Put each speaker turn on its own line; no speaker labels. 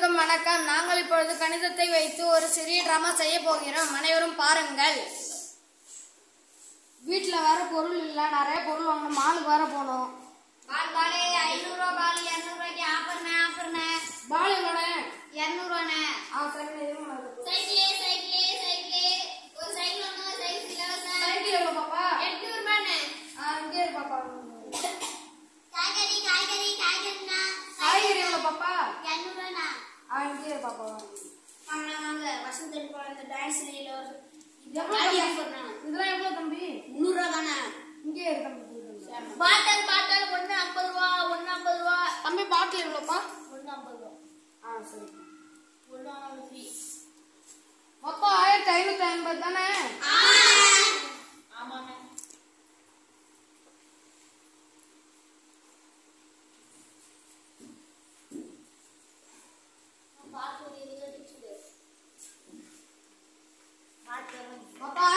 அனைவருக்கும் வணக்கம் நாங்கள் இப்பொழுது கணிதத்தை வைத்து ஒரு சிறிய டிராமா செய்ய போகிறோம் அனைவரும் பாருங்கள் வீட்டில் வேற பொருள் இல்லை நிறைய பொருள் வாங்கணும் மாலுக்கு வேற போகணும்
பால் பாலே ஐநூறுரூவா பால் இரநூறுவாய்க்கு ஆஃபர்ண்ணே ஆஃபர்ண்ணே
பால் எவ்வளோண்ணே
இரநூறுவாண்ணே
ஆ சரிண்ணே இருங்க நான் எடுத்து-
சைக்கிளே சைக்கிளே சைக்கிளே ஒரு சைக்கிள் ஒன்று சைக்கிள் இலவசம்
சைக்கிள் எவ்வளோ பாப்பா
எட்நூறு ரூபாண்ணே
ஆ இங்கே இரு பாப்பா
காய்கறி காய்கறி காய்கறிண்ணா
காய்கறி எவ்வளோ பாப்பா
இரநூறுவாண்ணா
ஆ இங்கே இரு பாப்பா
வாங்க வாங்க வசந்த் எடுப்போம் இந்த டான்ஸ் லீலர்
எவ்வளோ இதெல்லாம் எவ்வளோ தம்பி
முந்நூறுரூவா தானே
இங்கே இரு தம்பி தம்பி.
பாட்டல் பாட்டல் ஒன்று ஐம்பது ரூபா ஒன்று ஐம்பது ரூபா
தம்பி பாட்டில் எவ்வளோப்பா
ஒன்று ஐம்பது ரூபா
ஆ சரி
ஒன்று வாங்க ஃப்ரீ
மொத்தம் ஆயிரத்தி ஐநூற்றி ஐம்பது தானே
ஆமாண்ணே பார்த்து ஒரு இருபது டிப்ஸ் பாட்டு
மொத்தம்